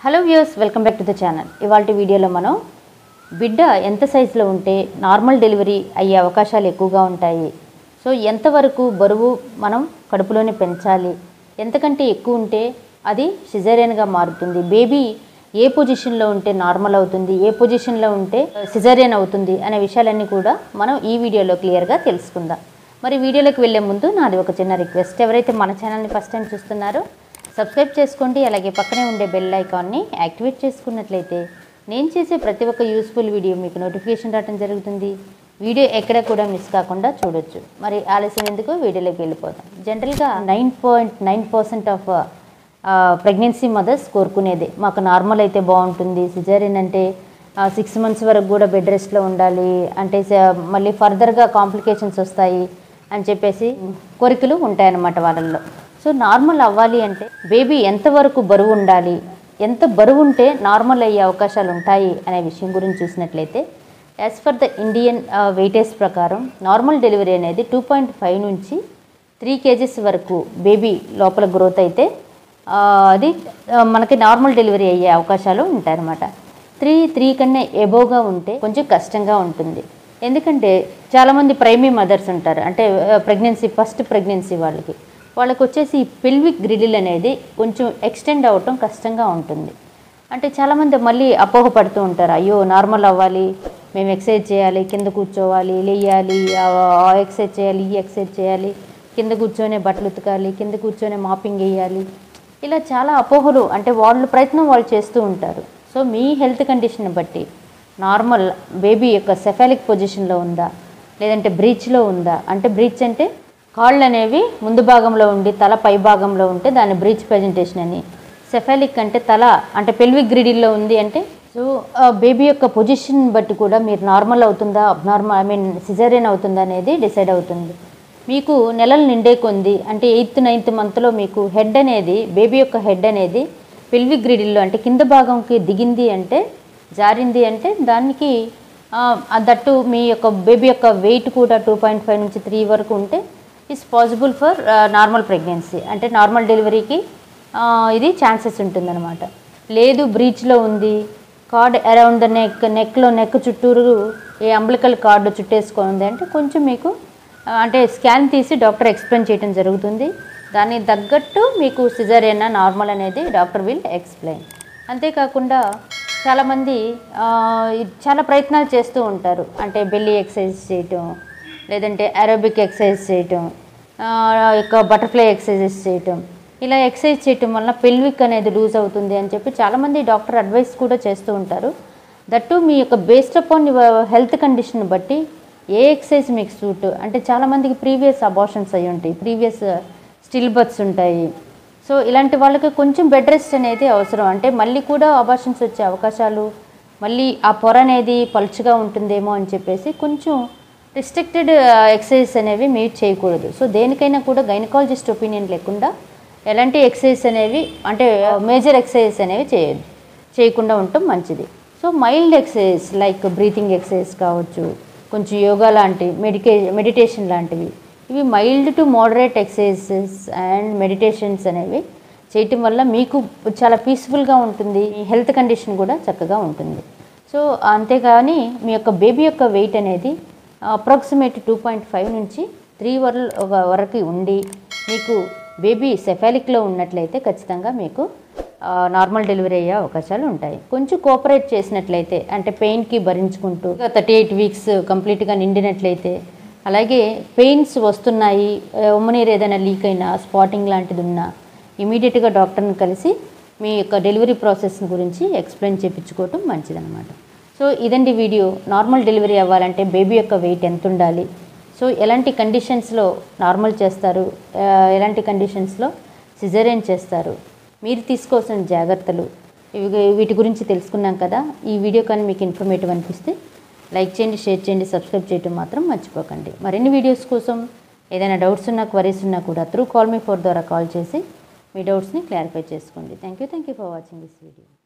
hello views welcome back to the channel ఇవాళ వీడియోలో మనం బిడ్డ ఎంత సైజులో ఉంటే నార్మల్ డెలివరీ అయ్యే అవకాశాలు ఎక్కువగా ఉంటాయి సో ఎంతవరకు బరువు మనం కడుపులోనే పెంచాలి ఎంతకంటే ఎక్కువ ఉంటే అది సిజేరియన్గా మారుతుంది బేబీ ఏ పొజిషన్లో ఉంటే నార్మల్ అవుతుంది ఏ పొజిషన్లో ఉంటే సిజేరియన్ అవుతుంది అనే విషయాలన్నీ కూడా మనం ఈ వీడియోలో క్లియర్గా తెలుసుకుందాం మరి వీడియోలోకి వెళ్ళే ముందు నాది ఒక చిన్న రిక్వెస్ట్ ఎవరైతే మన ఛానల్ని ఫస్ట్ టైం చూస్తున్నారో సబ్స్క్రైబ్ చేసుకోండి అలాగే పక్కనే ఉండే బెల్ ఐకాన్ని యాక్టివేట్ చేసుకున్నట్లయితే నేను చేసే ప్రతి ఒక్క యూస్ఫుల్ వీడియో మీకు నోటిఫికేషన్ రావడం జరుగుతుంది వీడియో ఎక్కడ కూడా మిస్ కాకుండా చూడొచ్చు మరి ఆలస్యం ఎందుకు వీడియోలోకి వెళ్ళిపోదాం జనరల్గా nine point nine percent of pregnancy mothers కోరుకునేది మాకు నార్మల్ అయితే బాగుంటుంది సిజేరియన్ అంటే సిక్స్ మంత్స్ వరకు కూడా బెడ్ రెస్ట్లో ఉండాలి అంటే స- మళ్ళీ ఫర్దర్గా కాంప్లికేషన్స్ వస్తాయి అని చెప్పేసి కోరికలు ఉంటాయన్నమాట వాళ్ళల్లో సో నార్మల్ అవ్వాలి అంటే బేబీ ఎంతవరకు బరువు ఉండాలి ఎంత బరువు ఉంటే నార్మల్ అయ్యే అవకాశాలు ఉంటాయి అనే విషయం గురించి చూసినట్లయితే as for the Indian weightage ప్రకారం నార్మల్ డెలివరీ అనేది టూ పాయింట్ ఫైవ్ నుంచి త్రీ కేజీస్ వరకు బేబీ లోపల గ్రోత్ అయితే ఆ, అది ఆ, మనకి నార్మల్ డెలివరీ అయ్యే అవకాశాలు ఉంటాయన్నమాట త్రీ త్రీ కన్నా ఎబోగా ఉంటే కొంచెం కష్టంగా ఉంటుంది ఎందుకంటే చాలామంది ప్రైమీ మదర్స్ ఉంటారు అంటే ప్రెగ్నెన్సీ ఫస్ట్ ప్రెగ్నెన్సీ వాళ్ళకి వాళ్ళకి వచ్చేసి ఈ పెల్విక్ గ్రిడిల్ అనేది కొంచెం ఎక్స్టెండ్ అవ్వటం కష్టంగా ఉంటుంది అంటే చాలామంది మళ్ళీ అపోహ పడుతూ ఉంటారు అయ్యో నార్మల్ అవ్వాలి మేము ఎక్సర్సైజ్ చేయాలి కింద కూర్చోవాలి లేయాలి ఆ ఎక్సర్సైజ్ చేయాలి ఈ ఎక్సర్సైజ్ చేయాలి కింద కూర్చొనే బట్టలు ఉతకాలి కింద కూర్చొనే మాపింగ్ వేయాలి ఇలా చాలా అపోహలు అంటే వాళ్ళు ప్రయత్నం వాళ్ళు చేస్తూ ఉంటారు సో మీ హెల్త్ కండిషన్ బట్టి నార్మల్ బేబీ యొక్క సెఫాలిక్ పొజిషన్లో ఉందా లేదంటే బ్రీచ్లో ఉందా అంటే బ్రీచ్ అంటే కాళ్ళు అనేవి ముందు భాగంలో ఉండి తల పై భాగంలో ఉంటే దాన్ని బ్రీచ్ ప్రజెంటేషన్ అని సెఫాలిక్ అంటే తల అంటే పెల్విక్ గ్రిడిల్లో ఉంది అంటే సో బేబీ యొక్క పొజిషన్ బట్టి కూడా మీరు నార్మల్ అవుతుందా అబ్నార్మల్ ఐ మీన్ సిజేరియన్ అవుతుందా అనేది డిసైడ్ అవుతుంది మీకు నెలలు నిండే కొంది అంటే ఎయిత్ నైన్త్ మంత్లో మీకు హెడ్ అనేది బేబీ యొక్క హెడ్ అనేది పెల్విక్ గ్రిడిల్లో అంటే కింద భాగంకి దిగింది అంటే జారింది అంటే దానికి ఆ, ఆ దట్టు మీ యొక్క బేబీ యొక్క వెయిట్ కూడా టూ పాయింట్ ఫైవ్ నుంచి త్రీ వరకు ఉంటే it's possible for normal pregnancy అంటే నార్మల్ డెలివరీకి ఆ, ఇది ఛాన్సెస్ ఉంటుందన్నమాట లేదు బ్రీచ్లో ఉంది కార్డ్ అరౌండ్ ద నెక్ నెక్లో నెక్ చుట్టూరు ఏ అంబ్లికల్ కార్డు చుట్టేసుకుంది అంటే కొంచెం మీకు ఆ, అంటే స్కాన్ తీసి డాక్టర్ ఎక్స్ప్లెయిన్ చేయడం జరుగుతుంది దానికి తగ్గట్టు మీకు సిజరేనా నార్మల్ అనేది డాక్టర్ విల్ ఎక్స్ప్లెయిన్ అంతేకాకుండా చాలామంది ఆ, ఇది చాలా ప్రయత్నాలు చేస్తూ ఉంటారు అంటే బెల్లీ ఎక్సర్సైజ్ చేయటం లేదంటే అరోబిక్ ఎక్సర్సైజ్ చేయటం ఆ, యొక్క బటర్ఫ్లై ఎక్సర్సైజెస్ చేయటం ఇలా ఎక్సర్సైజ్ చేయటం వల్ల పెల్విక్ అనేది లూజ్ అవుతుంది అని చెప్పి చాలామంది డాక్టర్ అడ్వైస్ కూడా చేస్తూ ఉంటారు దట్టు మీ యొక్క based upon your health condition బట్టి ఏ ఎక్సర్సైజ్ మీకు సూట్ అంటే చాలామందికి ప్రీవియస్ అబార్షన్స్ అయి ఉంటాయి ప్రీవియస్ స్టిల్ బర్త్స్ ఉంటాయి సో ఇలాంటి వాళ్ళకి కొంచెం బెడ్ రెస్ట్ అనేది అవసరం అంటే మళ్ళీ కూడా అబార్షన్స్ వచ్చే అవకాశాలు మళ్ళీ ఆ పొర అనేది పలుచగా ఉంటుందేమో అని చెప్పేసి కొంచెం రిస్ట్రిక్టెడ్ ఎక్సర్సైజ్ అనేవి మీరు చేయకూడదు సో దేనికైనా కూడా గైనకాలజిస్ట్ ఒపీనియన్ లేకుండా ఎలాంటి ఎక్సర్సైజ్ అనేవి అంటే మేజర్ ఎక్సర్సైజ్ అనేవి చేయొద్దు చేయకుండా ఉండటం మంచిది so mild exercise like breathing exercise కావచ్చు కొంచెం యోగా లాంటి మెడికే మెడిటేషన్ లాంటివి ఇవి mild to moderate exercises and meditations అనేవి చేయటం వల్ల మీకు చాలా పీస్ఫుల్గా ఉంటుంది మీ హెల్త్ కండిషన్ కూడా చక్కగా ఉంటుంది సో అంతేగాని మీ యొక్క బేబీ యొక్క వెయిట్ అనేది అప్రాక్సిమేట్ టూ పాయింట్ ఫైవ్ నుంచి త్రీ వర వరకు ఉండి మీకు బేబీ సెఫాలిక్లో ఉన్నట్లయితే ఖచ్చితంగా మీకు నార్మల్ డెలివరీ అయ్యే అవకాశాలు ఉంటాయి కొంచెం కోఆపరేట్ చేసినట్లయితే అంటే పెయిన్కి భరించుకుంటూ థర్టీ ఎయిట్ వీక్స్ కంప్లీట్గా నిండినట్లయితే అలాగే పెయిన్స్ వస్తున్నాయి ఉమ్మనీరు ఏదైనా లీక్ అయినా స్పాటింగ్ లాంటిది ఉన్నా ఇమీడియట్గా డాక్టర్ని కలిసి మీ యొక్క డెలివరీ ప్రాసెస్ గురించి ఎక్స్ప్లెయిన్ చేయించుకోవటం మంచిదన్నమాట సో ఇదండి వీడియో నార్మల్ డెలివరీ అవ్వాలంటే బేబీ యొక్క వెయిట్ ఎంత ఉండాలి సో ఎలాంటి కండిషన్స్లో నార్మల్ చేస్తారు ఆ, ఎలాంటి కండిషన్స్లో సిజరేన్ చేస్తారు మీరు తీసుకోవాల్సిన జాగ్రత్తలు ఇవి వీటి గురించి తెలుసుకున్నాం కదా ఈ వీడియో కానీ మీకు ఇన్ఫర్మేటివ్ అనిపిస్తే లైక్ చేయండి షేర్ చేయండి సబ్స్క్రైబ్ చేయడం మాత్రం మర్చిపోకండి మరిన్ని వీడియోస్ కోసం ఏదైనా డౌట్స్ ఉన్నా క్వరీస్ ఉన్నా కూడా త్రూ కాల్ మీ ఫోర్ ద్వారా కాల్ చేసి మీ డౌట్స్ని క్లారిఫై చేసుకోండి thank you thank you for watching this video